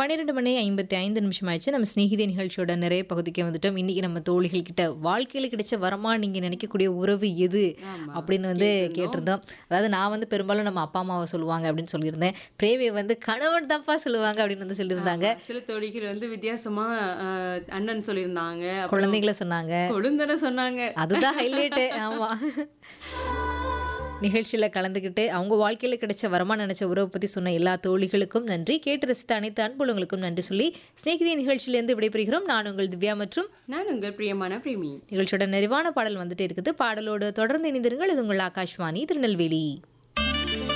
பன்னிரெண்டு மணி ஐம்பத்தி ஐந்து நிமிஷம் ஆயிடுச்சு நம்ம ஸ்நேகிதி நிகழ்ச்சியோட நிறைய பகுதிக்கு வந்துட்டோம் இன்னைக்கு நம்ம தோழிகள் கிட்ட வாழ்க்கையில கிடைச்ச வரமா நீங்க நினைக்கக்கூடிய உறவு எது ஆமா. அப்படின்னு வந்து கேட்டிருந்தோம் அதாவது நான் வந்து பெரும்பாலும் நம்ம அப்பா அம்மாவை சொல்லுவாங்க அப்படின்னு சொல்லியிருந்தேன் பிரேமியை வந்து கணவன் தப்பா சொல்லுவாங்க அப்படின்னு வந்து சொல்லியிருந்தாங்க ஆமா. சில தோழிகள் வந்து வித்தியாசமா அஹ், அண்ணன் சொல்லியிருந்தாங்க அப்புறம் குழந்தைகளை சொன்னாங்க கொழுந்தனை சொன்னாங்க அதுதான் ஹைலைட்டு ஆமா நிகழ்ச்சியில் கலந்துக்கிட்டு அவங்க வாழ்க்கையில் கிடைச்ச வரமா நினைச்ச உறவை பற்றி சொன்ன எல்லா தோழிகளுக்கும் நன்றி கேட்டு ரசித்த அனைத்து அன்புலங்களுக்கும் நன்றி சொல்லி ஸ்நேகிதி நிகழ்ச்சியிலேருந்து விடைபெறுகிறோம் நான் உங்கள் திவ்யா மற்றும் நான் உங்கள் பிரியமான பிரேமி நிகழ்ச்சியோட நிறைவான பாடல் வந்துட்டே இருக்குது பாடலோடு தொடர்ந்து இணைந்திருங்கள் இது உங்கள் ஆகாஷ்வாணி திருநெல்வேலி